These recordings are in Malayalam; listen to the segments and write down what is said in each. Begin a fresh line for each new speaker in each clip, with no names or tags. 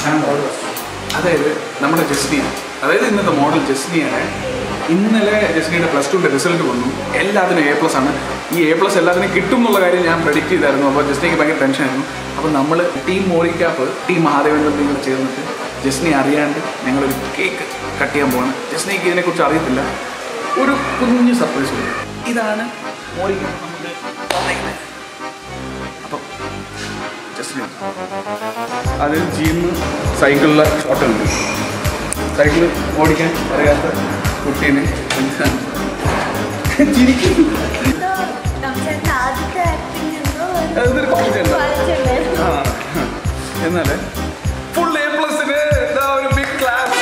അതായത് നമ്മുടെ ജസ്നിയ അതായത് ഇന്നത്തെ മോഡൽ ജസ്നിയുടെ ഇന്നലെ ജസ്നിയുടെ പ്ലസ് ടുവിൻ്റെ റിസൾട്ട് വന്നു എല്ലാത്തിനും എ പ്ലസ് ആണ് ഈ എ പ്ലസ് എല്ലാത്തിനും കിട്ടും എന്നുള്ള കാര്യം ഞാൻ പ്രഡിക്റ്റ് ചെയ്തായിരുന്നു അപ്പോൾ ജസ്നിക്ക് ഭയങ്കര ടെൻഷനായിരുന്നു അപ്പോൾ നമ്മൾ ടീം മോറിക്കാപ്പ് ടീം മഹാദേവേന്ദ്രൻ നിങ്ങൾ ചേർന്നിട്ട് ജസ്നി അറിയാണ്ട് ഞങ്ങളൊരു കേക്ക് കട്ട് ചെയ്യാൻ പോവാണ് ജസ്നിക്ക് ഇതിനെക്കുറിച്ച് അറിയത്തില്ല ഒരു കുഞ്ഞു സർപ്രൈസ് ഉണ്ട് ഇതാണ് മോറിക്കാപ്പ് നമുക്ക് തന്നേക്കുന്നത് അപ്പം ജസ്നി അതിൽ ജീന്ന് സൈക്കിളിലെ ഷോട്ട് ഉണ്ട് സൈക്കിൾ ഓടിക്കാൻ അറിയാത്ത കുട്ടീനെ ചിരിക്കുന്നു
എന്തോ ടോംചേട്ടൻ്റെ ആദ്യത്തെ acting എന്തോ ഒരു
അതൊരു quality ഉണ്ട്.
quality ഉണ്ടായിരുന്നു.
ആ എന്നാൽ ഫുൾ എ പ്ലസിന് ഒരു ബിഗ് ക്ലാസ്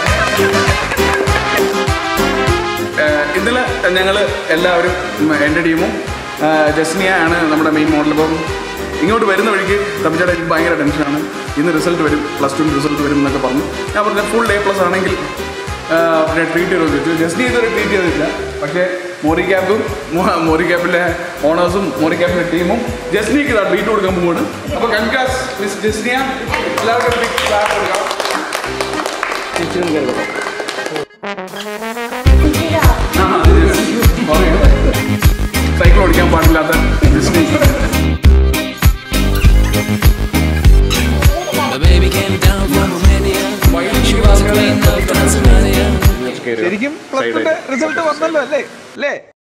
ഇന്നലെ ഞങ്ങൾ എല്ലാവരും ഉം, എൻ്റെ ടീമും ആ, ജസ്നിയ ആണ് നമ്മുടെ മെയിൻ മോഡൽ അപ്പം ഇങ്ങോട്ട് വരുന്ന വഴിക്ക് തമ്മിച്ചേട്ടാ എനിക്ക് ഭയങ്കര ടെൻഷനാണ് ഇന്ന് റിസൾട്ട് വരും പ്ലസ് ടു റിസൾട്ട് വരും എന്നൊക്കെ പറഞ്ഞു ഞാൻ പറഞ്ഞ ഫുൾ എ പ്ലസ് ആണെങ്കിൽ ആ, പിന്നെ ട്രീറ്റ് ചെയ്തെന്ന് ചോദിച്ചു ജസ്നി ഇതുവരെ ട്രീറ്റ് ചെയ്തിട്ടില്ല പക്ഷേ മോറി ക്യാമ്പും മോറി ക്യാമ്പിലെ ഓണേഴ്സും മോറി ക്യാമ്പിലെ ടീമും ജസ്നിക്ക് ഇതാ ട്രീറ്റ് കൊടുക്കാൻ പോവാണ് അപ്പോൾ കൺഗ്രാസ് മിസ് ജസ്നിയ എല്ലാവർക്കും ബിഗ് ക്ലാസ് കൊടുക്കാം സൈക്കിൾ ഓടിക്കാൻ പാടില്ലാത്ത Jasni
The baby came down from Romania. She was a queen of Tanzania.
ശരിക്കും പ്ലസ് ടുന്റെ റിസൾട്ട് വന്നല്ലോ അല്ലേ അല്ലേ